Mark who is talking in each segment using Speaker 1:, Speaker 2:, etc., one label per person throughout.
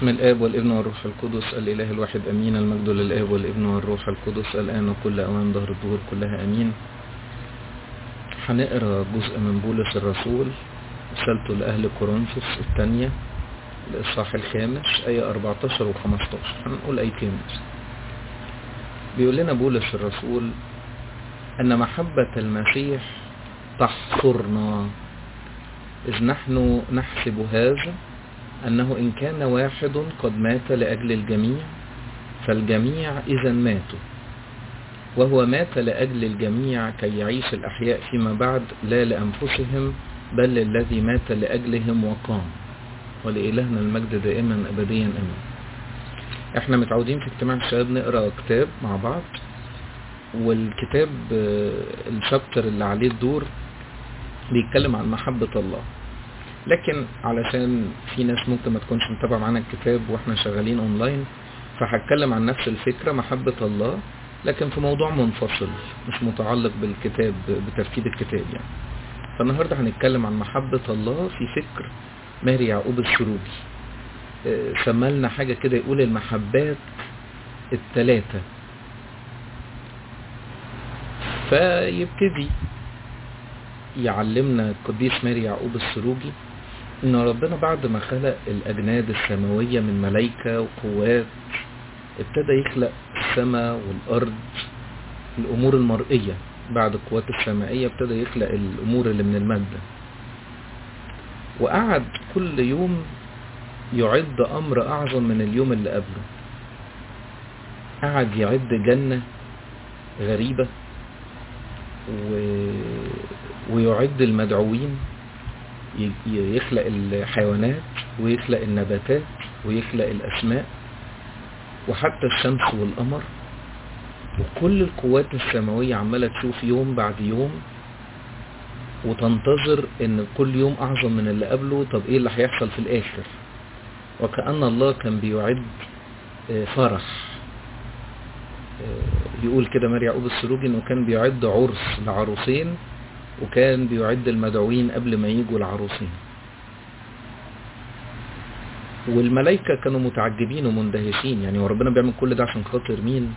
Speaker 1: باسم الآب والابن والروح القدس الإله الواحد أمين المجد للآب والابن والروح القدس الآن وكل أوان ظهر الدهور كلها أمين هنقرا جزء من بولس الرسول رسالته لأهل كورنثوس الثانية الإصحاح الخامس آية 14 و 15 هنقول آيتين بس بيقول لنا بولس الرسول أن محبة المسيح تحصرنا إذ نحن نحسب هذا أنه إن كان واحد قد مات لأجل الجميع فالجميع إذا ماتوا وهو مات لأجل الجميع كي يعيش الأحياء فيما بعد لا لأنفسهم بل للذي مات لأجلهم وقام ولإلهنا المجد دائما أبديا أمين احنا متعودين في اجتماع الشباب نقرأ كتاب مع بعض والكتاب الشابتر اللي عليه الدور بيتكلم عن محبة الله لكن علشان في ناس ممكن ما تكونش متابعة معانا الكتاب واحنا شغالين اونلاين فهتكلم عن نفس الفكرة محبة الله لكن في موضوع منفصل مش متعلق بالكتاب بترتيب الكتاب يعني فالنهاردة هنتكلم عن محبة الله في فكر ماري يعقوب السروجي سمالنا حاجة كده يقول المحبات الثلاثة فيبتدي يعلمنا القديس ماري يعقوب السروجي ان ربنا بعد ما خلق الاجناد السماوية من ملايكة وقوات ابتدى يخلق السماء والارض الامور المرئية بعد القوات السمائية ابتدى يخلق الامور اللي من المادة وقعد كل يوم يعد امر اعظم من اليوم اللي قبله قعد يعد جنة غريبة و... ويعد المدعوين يخلق الحيوانات ويخلق النباتات ويخلق الأسماء وحتى الشمس والقمر وكل القوات السماوية عمالة تشوف يوم بعد يوم وتنتظر ان كل يوم اعظم من اللي قبله طب ايه اللي هيحصل في الاخر وكأن الله كان بيعد فرح بيقول كده ماري يعقوب السروجي انه كان بيعد عرس لعروسين وكان بيعد المدعوين قبل ما يجوا العروسين والملائكة كانوا متعجبين ومندهشين يعني وربنا بيعمل كل ده عشان خاطر مين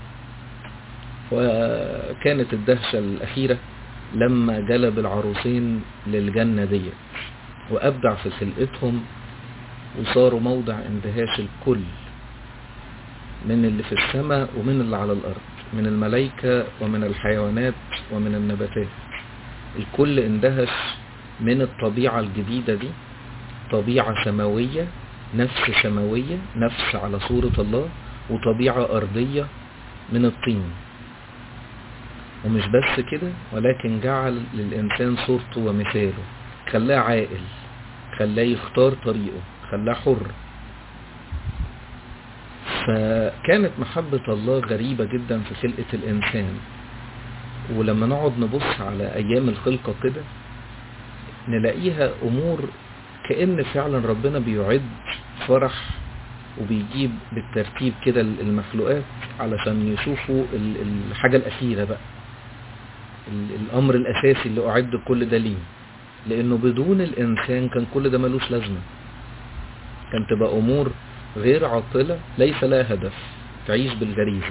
Speaker 1: وكانت الدهشة الأخيرة لما جلب العروسين للجنة دي وأبدع في خلقتهم وصاروا موضع اندهاش الكل من اللي في السماء ومن اللي على الأرض من الملائكة ومن الحيوانات ومن النباتات الكل اندهش من الطبيعة الجديدة دي طبيعة سماوية نفس سماوية نفس على صورة الله وطبيعة أرضية من الطين ومش بس كده ولكن جعل للإنسان صورته ومثاله خلاه عاقل خلاه يختار طريقه خلاه حر فكانت محبة الله غريبة جدا في خلقة الإنسان ولما نقعد نبص على أيام الخلقة كده نلاقيها أمور كأن فعلا ربنا بيعد فرح وبيجيب بالترتيب كده المخلوقات علشان يشوفوا الحاجة الأخيرة بقى الأمر الأساسي اللي أعد كل ده ليه لأنه بدون الإنسان كان كل ده ملوش لازمة كان تبقى أمور غير عاطلة ليس لها هدف تعيش بالغريزة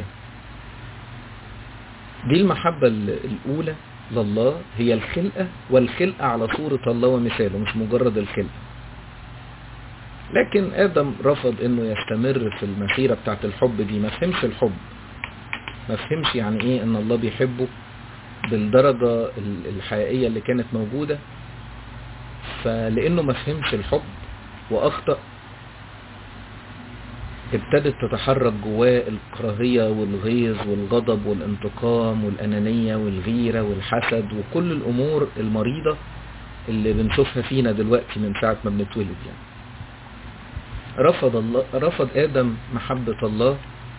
Speaker 1: دي المحبة الأولى لله هي الخلقة والخلقة على صورة الله ومثاله مش مجرد الخلقة لكن آدم رفض انه يستمر في المسيرة بتاعت الحب دي ما فهمش الحب ما فهمش يعني ايه ان الله بيحبه بالدرجة الحقيقية اللي كانت موجودة فلانه ما فهمش الحب واخطأ ابتدت تتحرك جواه الكراهية والغيظ والغضب والانتقام والأنانية والغيرة والحسد وكل الأمور المريضة اللي بنشوفها فينا دلوقتي من ساعة ما بنتولد يعني رفض الله رفض آدم محبة الله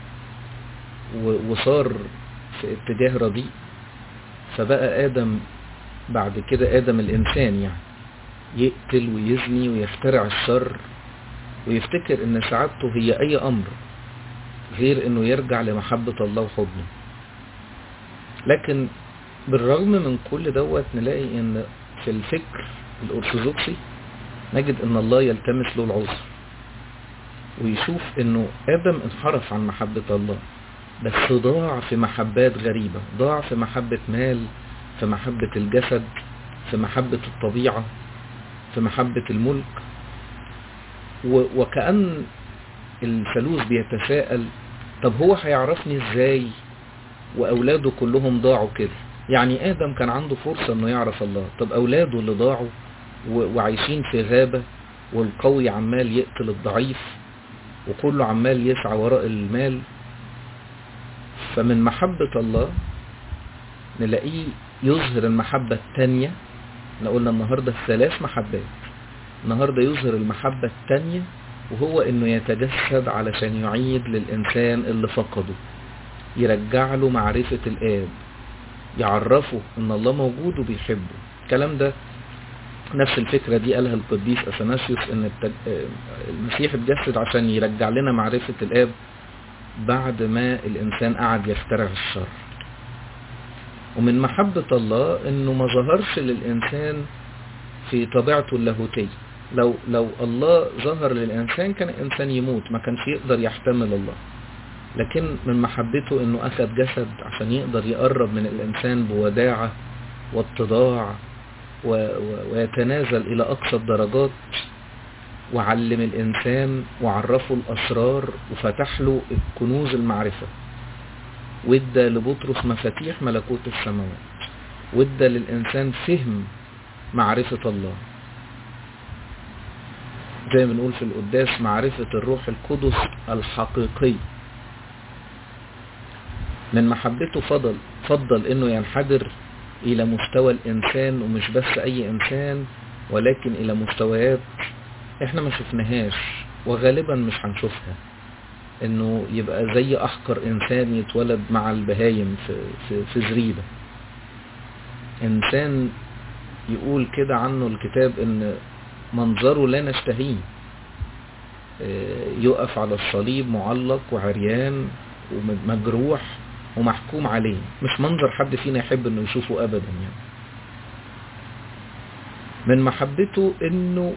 Speaker 1: وصار في اتجاه رديء فبقى آدم بعد كده آدم الإنسان يعني يقتل ويزني ويخترع الشر ويفتكر ان سعادته هي اي امر غير انه يرجع لمحبة الله وحضنه لكن بالرغم من كل دوت نلاقي ان في الفكر الارثوذكسي نجد ان الله يلتمس له العذر ويشوف انه ادم انحرف عن محبة الله بس ضاع في محبات غريبة ضاع في محبة مال في محبة الجسد في محبة الطبيعة في محبة الملك وكأن الثالوث بيتساءل طب هو هيعرفني ازاي واولاده كلهم ضاعوا كده يعني ادم كان عنده فرصة انه يعرف الله طب اولاده اللي ضاعوا وعايشين في غابة والقوي عمال يقتل الضعيف وكله عمال يسعى وراء المال فمن محبة الله نلاقيه يظهر المحبة التانية احنا قلنا النهاردة الثلاث محبات النهاردة يظهر المحبة التانية وهو انه يتجسد علشان يعيد للانسان اللي فقده يرجع له معرفة الاب يعرفه ان الله موجود وبيحبه الكلام ده نفس الفكرة دي قالها القديس اثناسيوس ان التج... المسيح اتجسد عشان يرجع لنا معرفة الاب بعد ما الانسان قعد يخترع الشر ومن محبة الله انه ما ظهرش للانسان في طبيعته اللاهوتية لو لو الله ظهر للإنسان كان الإنسان يموت ما كانش يقدر يحتمل الله لكن من محبته انه اخذ جسد عشان يقدر يقرب من الانسان بوداعة واتضاع و... و... ويتنازل الى اقصى الدرجات وعلم الانسان وعرفه الاسرار وفتح له كنوز المعرفة وادى لبطرس مفاتيح ملكوت السماوات وادى للانسان فهم معرفة الله زي ما بنقول في القداس معرفة الروح القدس الحقيقي من محبته فضل فضل انه ينحدر الى مستوى الانسان ومش بس اي انسان ولكن الى مستويات احنا ما شفناهاش وغالبا مش هنشوفها انه يبقى زي احقر انسان يتولد مع البهايم في, في, في زريبة انسان يقول كده عنه الكتاب ان منظره لا نشتهيه يقف على الصليب معلق وعريان ومجروح ومحكوم عليه مش منظر حد فينا يحب انه يشوفه ابدا يعني من محبته انه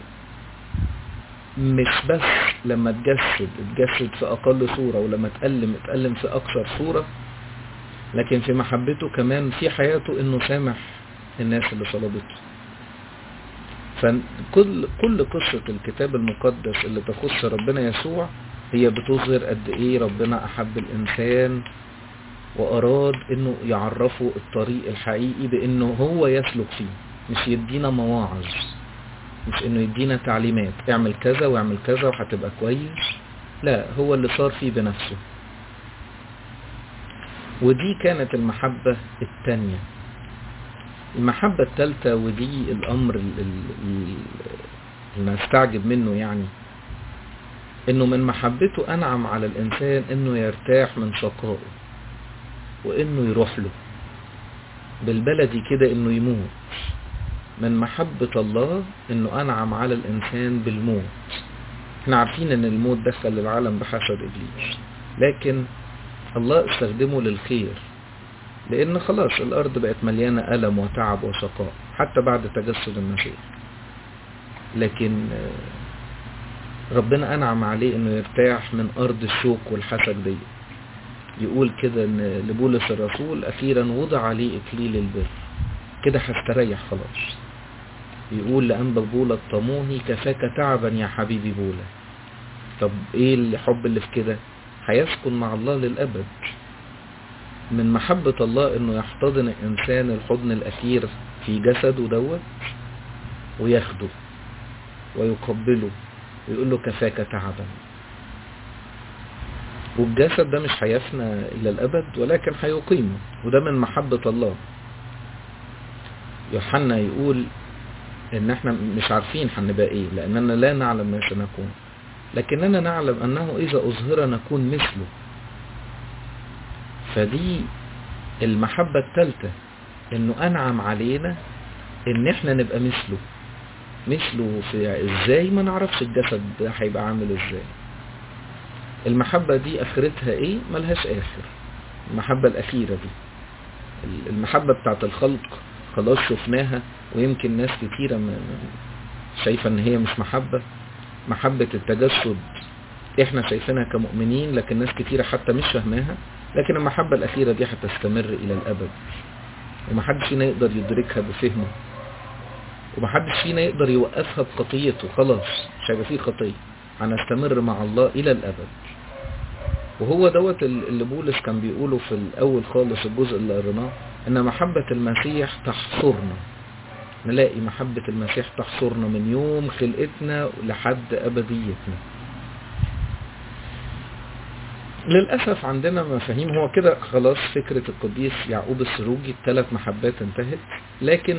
Speaker 1: مش بس لما اتجسد اتجسد في اقل صورة ولما اتألم اتألم في اكثر صورة لكن في محبته كمان في حياته انه سامح الناس اللي صلبته فكل كل قصة الكتاب المقدس اللي تخص ربنا يسوع هي بتظهر قد ايه ربنا احب الانسان واراد انه يعرفه الطريق الحقيقي بانه هو يسلك فيه مش يدينا مواعظ مش انه يدينا تعليمات اعمل كذا واعمل كذا وهتبقى كويس لا هو اللي صار فيه بنفسه ودي كانت المحبة التانية المحبة الثالثة ودي الأمر اللي نستعجب منه يعني إنه من محبته أنعم على الإنسان إنه يرتاح من شقائه وإنه يروح له بالبلدي كده إنه يموت من محبة الله إنه أنعم على الإنسان بالموت احنا عارفين إن الموت دخل العالم بحسب إبليس لكن الله استخدمه للخير لان خلاص الارض بقت مليانة الم وتعب وشقاء حتى بعد تجسد المسيح لكن ربنا انعم عليه انه يرتاح من ارض الشوك والحسد دي يقول كده ان لبولس الرسول اخيرا وضع عليه اكليل البر كده هستريح خلاص يقول لأنبا بولا الطموهي كفاك تعبا يا حبيبي بولا طب ايه الحب اللي في كده هيسكن مع الله للأبد من محبة الله انه يحتضن الانسان الحضن الاخير في جسده دوت وياخده ويقبله ويقول له كفاك تعبا والجسد ده مش هيفنى الى الابد ولكن هيقيمه وده من محبة الله يوحنا يقول ان احنا مش عارفين هنبقى ايه لاننا لا نعلم ما سنكون لكننا نعلم انه اذا اظهر نكون مثله فدي المحبة الثالثة انه انعم علينا ان احنا نبقى مثله مثله في ازاي ما نعرفش الجسد ده هيبقى عامل ازاي المحبة دي اخرتها ايه ملهاش اخر المحبة الاخيرة دي المحبة بتاعت الخلق خلاص شفناها ويمكن ناس كتيرة شايفة ان هي مش محبة محبة التجسد احنا شايفينها كمؤمنين لكن ناس كتيرة حتى مش فاهماها لكن المحبة الأخيرة دي هتستمر إلى الأبد ومحدش فينا يقدر يدركها بفهمه ومحدش فينا يقدر يوقفها بخطيته خلاص مش هيبقى فيه خطية هنستمر مع الله إلى الأبد وهو دوت اللي بولس كان بيقوله في الأول خالص الجزء اللي قريناه إن محبة المسيح تحصرنا نلاقي محبة المسيح تحصرنا من يوم خلقتنا لحد أبديتنا للأسف عندنا مفاهيم هو كده خلاص فكرة القديس يعقوب السروجي الثلاث محبات انتهت لكن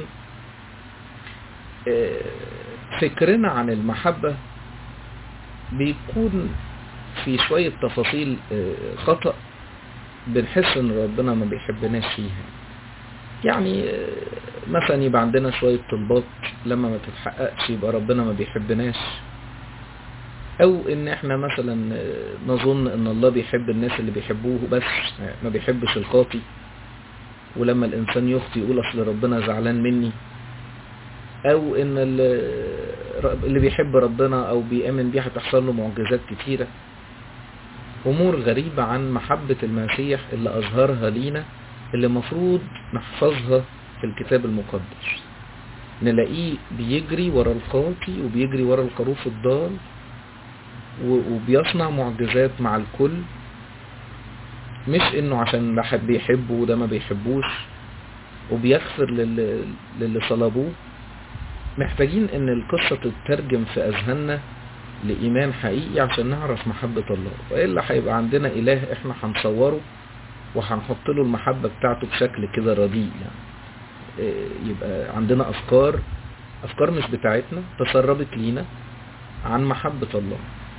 Speaker 1: فكرنا عن المحبة بيكون في شوية تفاصيل خطأ بنحس ان ربنا ما بيحبناش فيها يعني مثلا يبقى عندنا شوية طلبات لما ما تتحققش يبقى ربنا ما بيحبناش او ان احنا مثلا نظن ان الله بيحب الناس اللي بيحبوه بس ما بيحبش الخاطي ولما الانسان يخطي يقول اصل ربنا زعلان مني او ان اللي بيحب ربنا او بيأمن بيه هتحصل له معجزات كتيرة امور غريبة عن محبة المسيح اللي اظهرها لينا اللي مفروض نحفظها في الكتاب المقدس نلاقيه بيجري ورا الخاطي وبيجري ورا الخروف الضال وبيصنع معجزات مع الكل مش انه عشان ده بيحبه وده ما بيحبوش وبيغفر للي, للي صلبوه محتاجين ان القصة تترجم في اذهاننا لإيمان حقيقي عشان نعرف محبة الله وإلا هيبقى عندنا إله إحنا هنصوره وهنحط له المحبة بتاعته بشكل كده رديء يعني يبقى عندنا أفكار أفكار مش بتاعتنا تسربت لينا عن محبة الله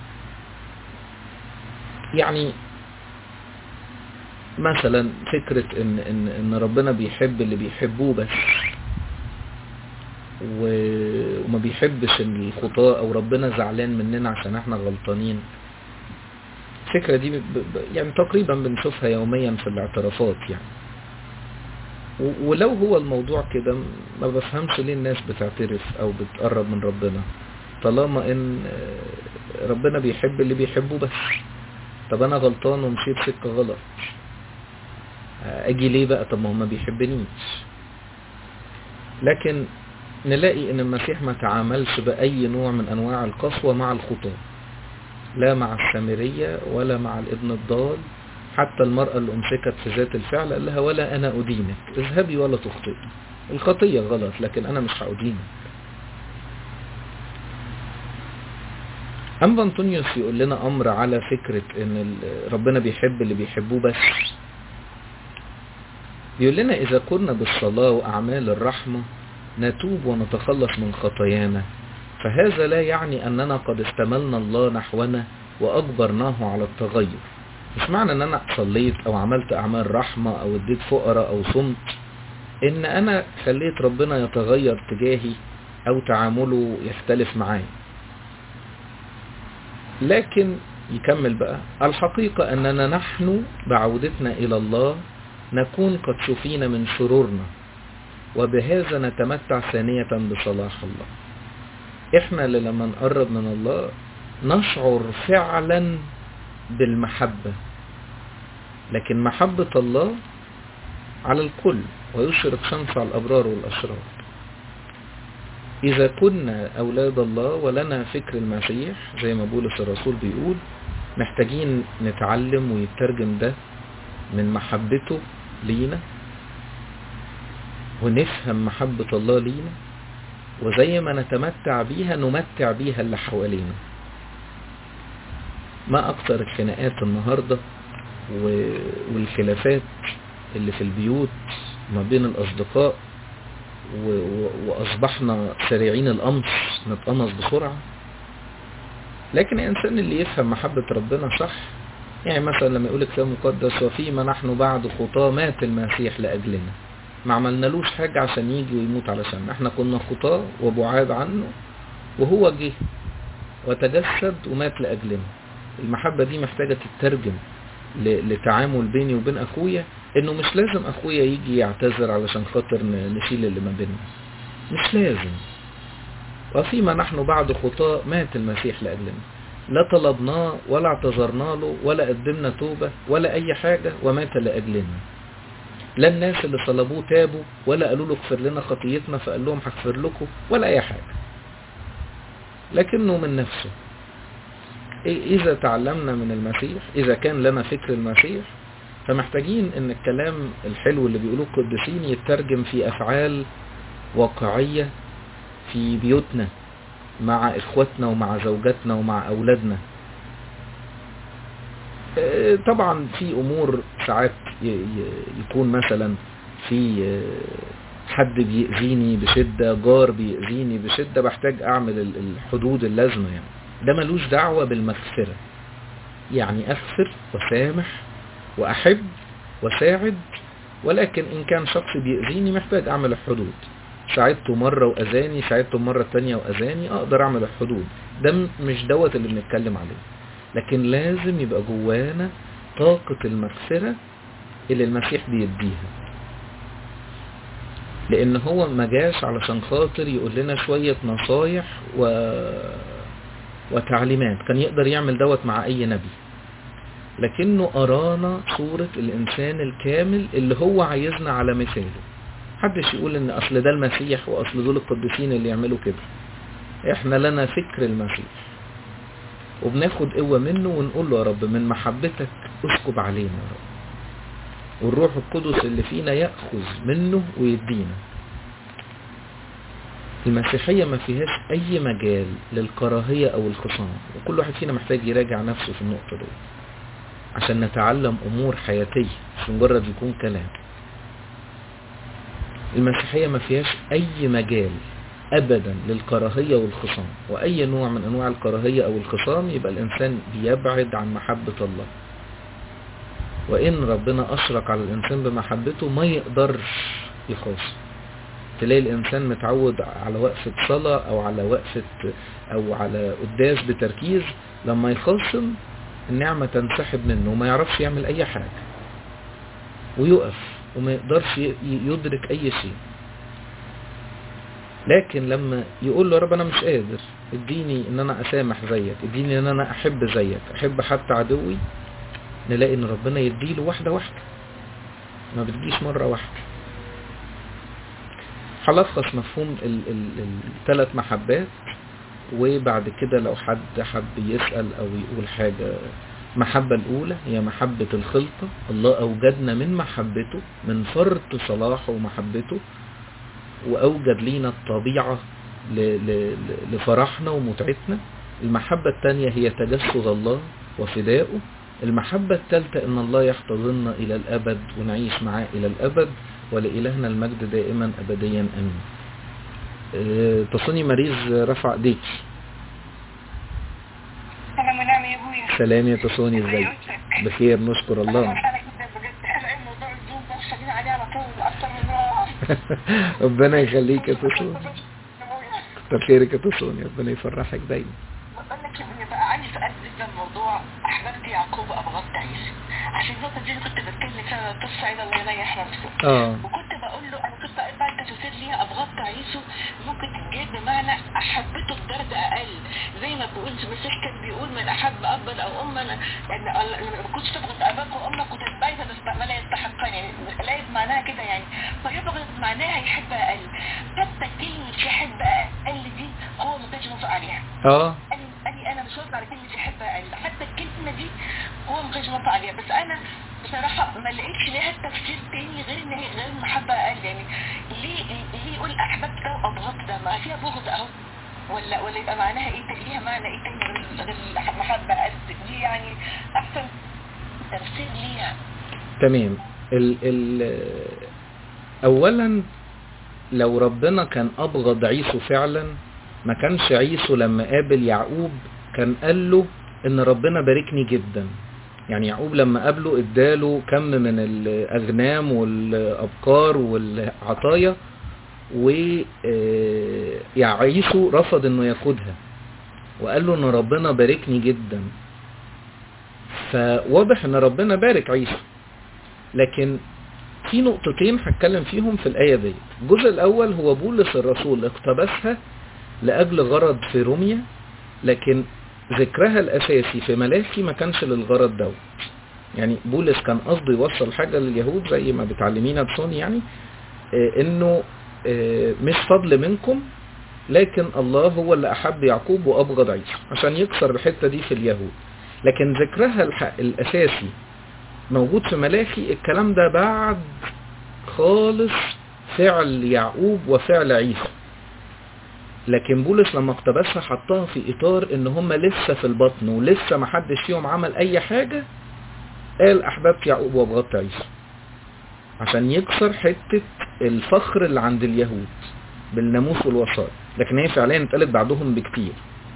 Speaker 1: يعني مثلا فكرة ان, إن, إن ربنا بيحب اللي بيحبوه بس وما بيحبش الخطاة او ربنا زعلان مننا عشان احنا غلطانين الفكرة دي ب... يعني تقريبا بنشوفها يوميا في الاعترافات يعني ولو هو الموضوع كده ما بفهمش ليه الناس بتعترف او بتقرب من ربنا طالما ان ربنا بيحب اللي بيحبه بس طب انا غلطان ومشيت سكة غلط اجي ليه بقى طب ما هو ما بيحبنيش لكن نلاقي ان المسيح ما تعاملش باي نوع من انواع القسوة مع الخطاة لا مع السامرية ولا مع الابن الضال حتى المرأة اللي امسكت في ذات الفعل قال لها ولا انا ادينك اذهبي ولا تخطئي الخطية غلط لكن انا مش هأدينك أما أنطونيوس يقول لنا أمر على فكرة إن ربنا بيحب اللي بيحبوه بس يقول لنا إذا كنا بالصلاة وأعمال الرحمة نتوب ونتخلص من خطايانا فهذا لا يعني أننا قد استملنا الله نحونا وأجبرناه على التغير مش معنى أن أنا صليت أو عملت أعمال رحمة أو اديت فقراء أو صمت إن أنا خليت ربنا يتغير تجاهي أو تعامله يختلف معايا لكن يكمل بقى الحقيقة أننا نحن بعودتنا إلى الله نكون قد شفينا من شرورنا وبهذا نتمتع ثانية بصلاح الله احنا اللي لما نقرب من الله نشعر فعلا بالمحبة لكن محبة الله على الكل ويشرق شمس على الأبرار والأشرار إذا كنا أولاد الله ولنا فكر المسيح زي ما بولس الرسول بيقول محتاجين نتعلم ويترجم ده من محبته لينا ونفهم محبة الله لينا وزي ما نتمتع بيها نمتع بيها اللي حوالينا ما أكثر الخناقات النهاردة والخلافات اللي في البيوت ما بين الأصدقاء وأصبحنا سريعين الأمس نتقمص بسرعة لكن الإنسان اللي يفهم محبة ربنا صح يعني مثلا لما يقول الكتاب المقدس وفيما نحن بعد خطاة مات المسيح لأجلنا ما عملنالوش حاجة عشان يجي ويموت علشان احنا كنا خطاة وبعاد عنه وهو جه وتجسد ومات لأجلنا المحبة دي محتاجة تترجم لتعامل بيني وبين أخويا انه مش لازم اخويا يجي يعتذر علشان خاطر نشيل اللي ما بيننا مش لازم وفيما نحن بعد خطاء مات المسيح لأجلنا لا طلبناه ولا اعتذرنا له ولا قدمنا توبة ولا أي حاجة ومات لأجلنا لا الناس اللي صلبوه تابوا ولا قالوا له اغفر لنا خطيتنا فقال لهم هغفر لكم ولا أي حاجة لكنه من نفسه إذا تعلمنا من المسيح إذا كان لنا فكر المسيح فمحتاجين ان الكلام الحلو اللي بيقولوه القديسين يترجم في افعال واقعية في بيوتنا مع اخواتنا ومع زوجاتنا ومع اولادنا طبعا في امور ساعات يكون مثلا في حد بيأذيني بشدة جار بيأذيني بشدة بحتاج اعمل الحدود اللازمة يعني ده ملوش دعوة بالمغفرة يعني اغفر وسامح واحب وساعد ولكن ان كان شخص بيأذيني محتاج اعمل الحدود ساعدته مرة واذاني ساعدته مرة تانية واذاني اقدر اعمل الحدود ده مش دوت اللي بنتكلم عليه لكن لازم يبقى جوانا طاقة المغفرة اللي المسيح بيديها لان هو ما جاش علشان خاطر يقول لنا شوية نصايح و... وتعليمات كان يقدر يعمل دوت مع اي نبي لكنه أرانا صورة الإنسان الكامل اللي هو عايزنا على مثاله محدش يقول ان اصل ده المسيح واصل دول القديسين اللي يعملوا كده احنا لنا فكر المسيح وبناخد قوة منه ونقول له يا رب من محبتك اسكب علينا يا رب والروح القدس اللي فينا يأخذ منه ويدينا المسيحية ما فيهاش اي مجال للكراهية او الخصام وكل واحد فينا محتاج يراجع نفسه في النقطة دي عشان نتعلم امور حياتية مش مجرد يكون كلام المسيحية ما فيهاش اي مجال ابدا للكراهية والخصام واي نوع من انواع الكراهية او الخصام يبقى الانسان بيبعد عن محبة الله وان ربنا اشرك على الانسان بمحبته ما يقدرش يخاصم تلاقي الانسان متعود على وقفة صلاة او على وقفة او على قداس بتركيز لما يخاصم النعمة تنسحب منه وما يعرفش يعمل اي حاجة ويقف وما يقدرش يدرك اي شيء لكن لما يقول له يا رب انا مش قادر اديني ان انا اسامح زيك اديني ان انا احب زيك احب حتى عدوي نلاقي ان ربنا يديله واحدة واحدة ما بتجيش مرة واحدة هلخص مفهوم الثلاث محبات وبعد كده لو حد حب يسأل او يقول حاجة المحبة الاولى هي محبة الخلطة الله اوجدنا من محبته من فرط صلاحه ومحبته واوجد لينا الطبيعة لفرحنا ومتعتنا المحبة الثانية هي تجسد الله وفدائه المحبة الثالثة ان الله يحتضننا الى الابد ونعيش معاه الى الابد ولإلهنا المجد دائما ابديا امين أه تصوني مريض رفع ايديك
Speaker 2: سلام ونعم يا ابويا
Speaker 1: سلام يا تصوني ازيك بخير نشكر الله ربنا يخليك يا تصوني كتر خيرك يا تصوني ربنا يفرحك دايما
Speaker 2: بقول لك يا ابني بقى عندي سؤال بالنسبه لموضوع احببت يعقوب وابغضت عيسى عشان النقطه دي اللي كنت بتكلم فيها قصه عيد الله يريح نفسه
Speaker 1: اه
Speaker 2: وكنت بقول له انا كنت بعد ما تفسير ليها ابغضت عيسو ممكن تتجاب بمعنى احبته بدرجه اقل زي ما بيقول المسيح كان بيقول من احب ابا او اما يعني ما كنتش تبغض اباك وامك وتتبعي ما لا يستحقان يعني الايه معناها كده يعني فيبغض معناها يحب اقل حتى كلمه يحب اقل دي هو ما كانش موافق عليها
Speaker 1: اه
Speaker 2: أني أنا مش واثق على كلمة يحب أقل حتى الكلمة دي هو ما كانش موافق عليها بس أنا بصراحة ما لقيتش ليها تفسير تاني غير إن هي غير المحبة أقل يعني ليه ليه يقول أحببت ده وأبغضت ده ما فيها بغض أهو ولا ولا يبقى معناها إيه ليها معنى إيه تاني غير غير المحبة أقل دي يعني أحسن تفسير ليها
Speaker 1: تمام ال ال اولا لو ربنا كان ابغض عيسو فعلا ما كانش عيسو لما قابل يعقوب كان قال له ان ربنا باركني جدا يعني يعقوب لما قابله اداله كم من الاغنام والابقار والعطايا و عيسو رفض انه ياخدها وقال له ان ربنا باركني جدا فواضح ان ربنا بارك عيسو لكن في نقطتين هتكلم فيهم في الآية دي الجزء الأول هو بولس الرسول اقتبسها لأجل غرض في روميا لكن ذكرها الاساسي في ملاخي ما كانش للغرض دوت يعني بولس كان قصده يوصل حاجة لليهود زي ما بتعلمينا بسوني يعني آه، انه آه، مش فضل منكم لكن الله هو اللي احب يعقوب وابغض عيسى عشان يكسر الحتة دي في اليهود لكن ذكرها الح- الاساسي موجود في ملاخي الكلام ده بعد خالص فعل يعقوب وفعل عيسى لكن بولس لما اقتبسها حطها في اطار ان هم لسه في البطن ولسه ما حدش فيهم عمل اي حاجة قال احببت يعقوب وابغضت عيسى عشان يكسر حتة الفخر اللي عند اليهود بالناموس والوصايا لكن هي فعليا اتقالت بعدهم بكتير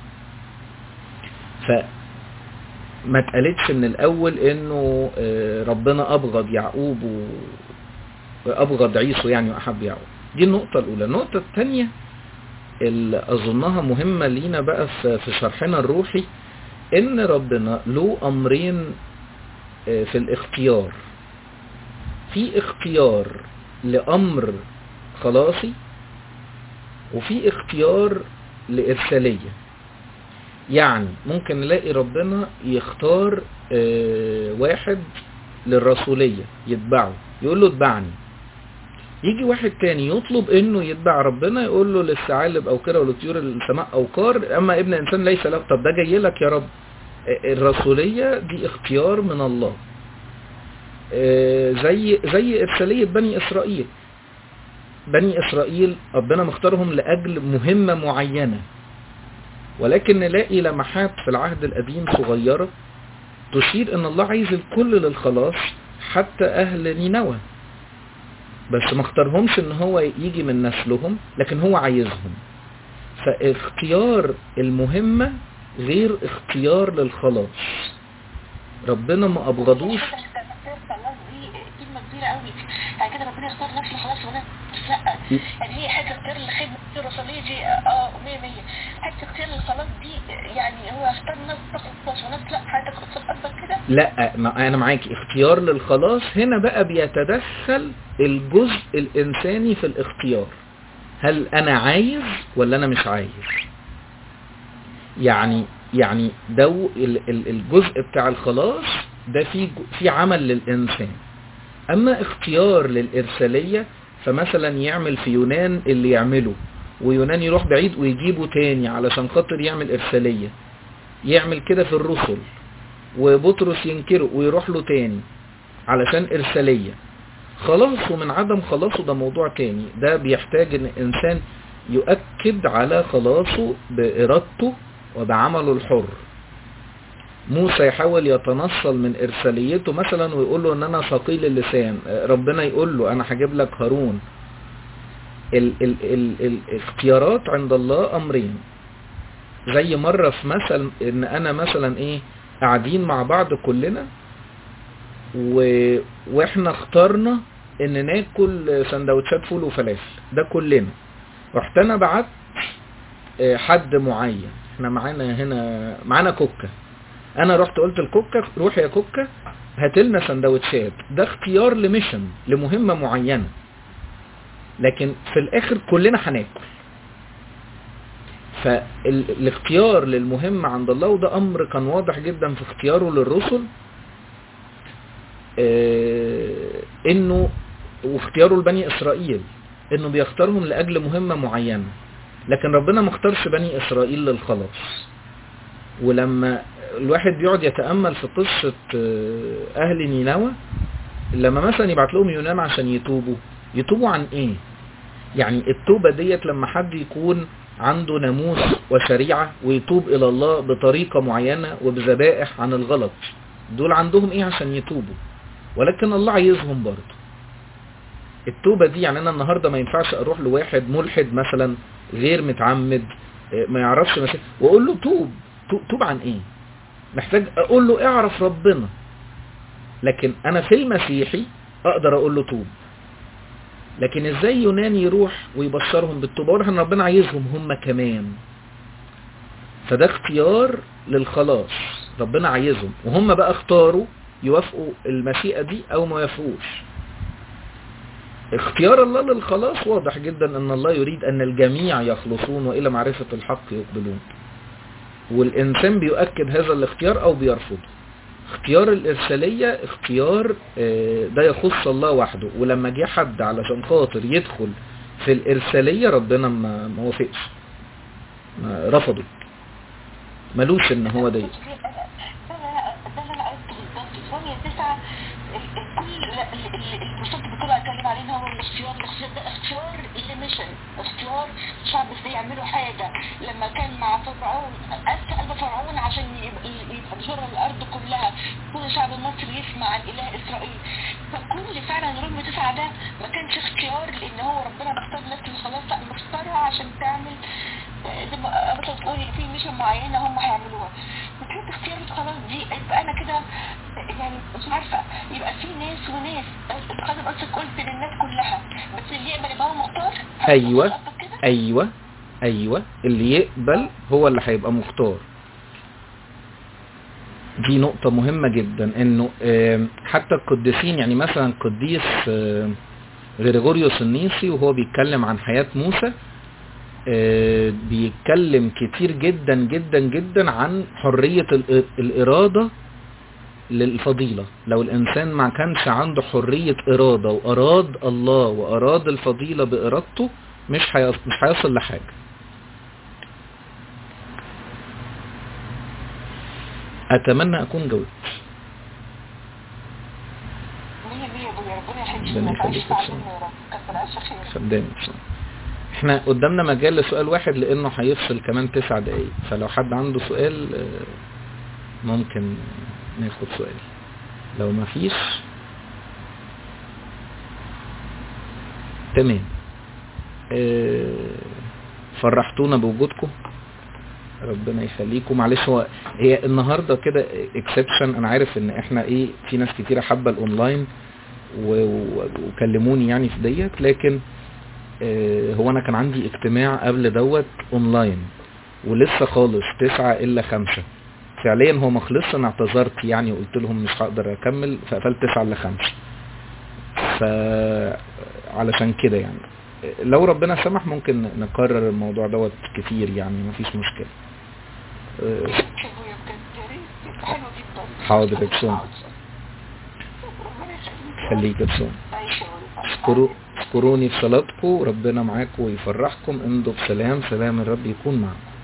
Speaker 1: ف ما اتقالتش من الاول انه آه، ربنا ابغض يعقوب و- وابغض عيسو يعني واحب يعقوب دي النقطة الاولى النقطة الثانية اللي اظنها مهمة لينا بقى في في شرحنا الروحي ان ربنا له امرين آه، في الاختيار في اختيار لامر خلاصي وفي اختيار لارساليه يعني ممكن نلاقي ربنا يختار آه، واحد للرسوليه يتبعه يقول له اتبعني يجي واحد تاني يطلب انه يتبع ربنا يقول له للثعالب او كده ولطيور السماء او كار اما ابن انسان ليس له طب ده جاي لك يا رب آه، الرسوليه دي اختيار من الله آه، زي زي ارساليه بني اسرائيل بني اسرائيل ربنا مختارهم لاجل مهمه معينه ولكن نلاقي لمحات في العهد القديم صغيره تشير ان الله عايز الكل للخلاص حتى اهل نينوى بس ما اختارهمش ان هو يجي من نسلهم لكن هو عايزهم فاختيار المهمه غير اختيار للخلاص ربنا ما ابغضوش
Speaker 2: خلاص دي كلمة كبيرة قوي يعني كده ربنا يختار نفسه خلاص وناس لا يعني هي حاجة اختيار لخدمة الرسولية دي اه 100 100 حاجة اختيار للخلاص دي يعني هو اختار ناس تخلص وناس لا حاجة تخلص قلبك كده
Speaker 1: لا ما انا معاكي اختيار للخلاص هنا بقى بيتدخل الجزء الانساني في الاختيار هل انا عايز ولا انا مش عايز يعني يعني ده ال- ال- الجزء بتاع الخلاص ده في في عمل للانسان اما اختيار للارساليه فمثلا يعمل في يونان اللي يعمله ويونان يروح بعيد ويجيبه تاني علشان خاطر يعمل ارساليه يعمل كده في الرسل وبطرس ينكره ويروح له تاني علشان ارساليه خلاصه من عدم خلاصه ده موضوع تاني ده بيحتاج ان الانسان يؤكد على خلاصه بارادته وبعمله الحر موسى يحاول يتنصل من ارساليته مثلا ويقول له ان انا ثقيل اللسان ربنا يقول له انا هجيب لك هارون ال ال ال الاختيارات عند الله امرين زي مرة في مثل ان انا مثلا ايه قاعدين مع بعض كلنا و... واحنا اخترنا ان ناكل سندوتشات فول وفلافل ده كلنا رحت انا بعت آه، حد معين احنا معانا هنا معانا كوكا انا رحت قلت لكوكا روح يا كوكا هات لنا سندوتشات ده اختيار لميشن لمهمة معينة لكن في الاخر كلنا هناكل فالاختيار للمهمة عند الله وده امر كان واضح جدا في اختياره للرسل آه، انه واختياره لبني اسرائيل انه بيختارهم لاجل مهمة معينة لكن ربنا ما اختارش بني اسرائيل للخلاص ولما الواحد بيقعد يتأمل في قصة آه، اهل نينوى لما مثلا يبعت لهم يونان عشان يتوبوا يتوبوا عن ايه يعني التوبة ديت لما حد يكون عنده ناموس وشريعة ويتوب الى الله بطريقة معينة وبذبائح عن الغلط دول عندهم ايه عشان يتوبوا ولكن الله عايزهم برضه التوبة دي يعني انا النهاردة ما ينفعش اروح لواحد ملحد مثلا غير متعمد آه، ما يعرفش مسيح واقول له توب تو- توب عن ايه محتاج اقول له اعرف ربنا لكن انا في المسيحي اقدر اقول له توب لكن ازاي يونان يروح ويبشرهم بالتوبة واضح ان ربنا عايزهم هم كمان فده اختيار للخلاص ربنا عايزهم وهم بقى اختاروا يوافقوا المشيئة دي او ما يوافقوش اختيار الله للخلاص واضح جدا ان الله يريد ان الجميع يخلصون والى معرفة الحق يقبلون والإنسان بيؤكد هذا الاختيار أو بيرفضه اختيار الإرسالية اختيار آه، ده يخص الله وحده ولما جه حد علشان خاطر يدخل في الإرسالية ربنا ما ما وافقش ما رفضه ملوش ان هو ده
Speaker 2: ده اللي ده اللي انا قلته بالظبط ثانية تسعة ال- ال- كل ال- ال- الكورسات اللي كله اتكلم عليه إن هو الاختيار الاختيار ده اختيار لميشن اختيار شعب ازاي يعملوا حاجة لما كان مع فرعون قس قلب فرعون عشان يبقى يبقى بشر الارض كلها كل شعب مصر يسمع عن اله اسرائيل فكل فعلا رقم تسعة ده ما كانش اختيار لان هو ربنا مختار ناس اللي خلاص لا مختارها عشان تعمل آه، زي ما قبل تقولي في ميشن معينة هم هيعملوها فكانت اختيارات خلاص دي يبقى انا كده يعني مش عارفة يبقى في ناس وناس القادم قصدك قلت للناس كلها بس اللي يقبل يبقى هو مختار
Speaker 1: ايوه
Speaker 2: قصدك كده؟
Speaker 1: ايوه ايوه اللي يقبل هو اللي هيبقى مختار دي نقطة مهمة جدا انه آم، حتى القديسين يعني مثلا قديس آم، غريغوريوس النيسي وهو بيتكلم عن حياة موسى آه، بيتكلم كتير جدا جدا جدا عن حرية الإ- الإرادة للفضيلة لو الإنسان ما كانش عنده حرية إرادة وأراد الله وأراد الفضيلة بإرادته مش هيص- مش هيصل لحاجة أتمنى أكون جاوبت
Speaker 2: مية مية ابويا ربنا يحفظك
Speaker 1: ربنا
Speaker 2: ما تعيش
Speaker 1: يخليك يا
Speaker 2: تعلمنا يا رب كتر عيشك خير
Speaker 1: خدامي احنا قدامنا مجال لسؤال واحد لانه هيفصل كمان تسع دقايق فلو حد عنده سؤال آه، ممكن ناخد سؤال لو ما فيش تمام آه، فرحتونا بوجودكم ربنا يخليكم معلش هو هي النهارده كده اكسبشن انا عارف ان احنا ايه في ناس كتيره حابه الاونلاين و- و- وكلموني يعني في ديت لكن آه، هو انا كان عندي اجتماع قبل دوت اونلاين ولسه خالص تسعة الا خمسة فعليا هو ما خلصش انا اعتذرت يعني وقلت لهم مش هقدر اكمل فقفلت تسعة الا خمسة ف علشان كده يعني لو ربنا سمح ممكن نكرر الموضوع دوت كتير يعني مفيش مشكلة آه،
Speaker 2: يا ابويا بجد يا ريت حلو جدا
Speaker 1: حاضر يا بسوم.
Speaker 2: ربنا يخليك
Speaker 1: خليك يا بسوم
Speaker 2: عايش يا ولد.
Speaker 1: اذكروا اذكروني في صلاتكم ربنا معاكم ويفرحكم امضوا بسلام سلام الرب يكون معكم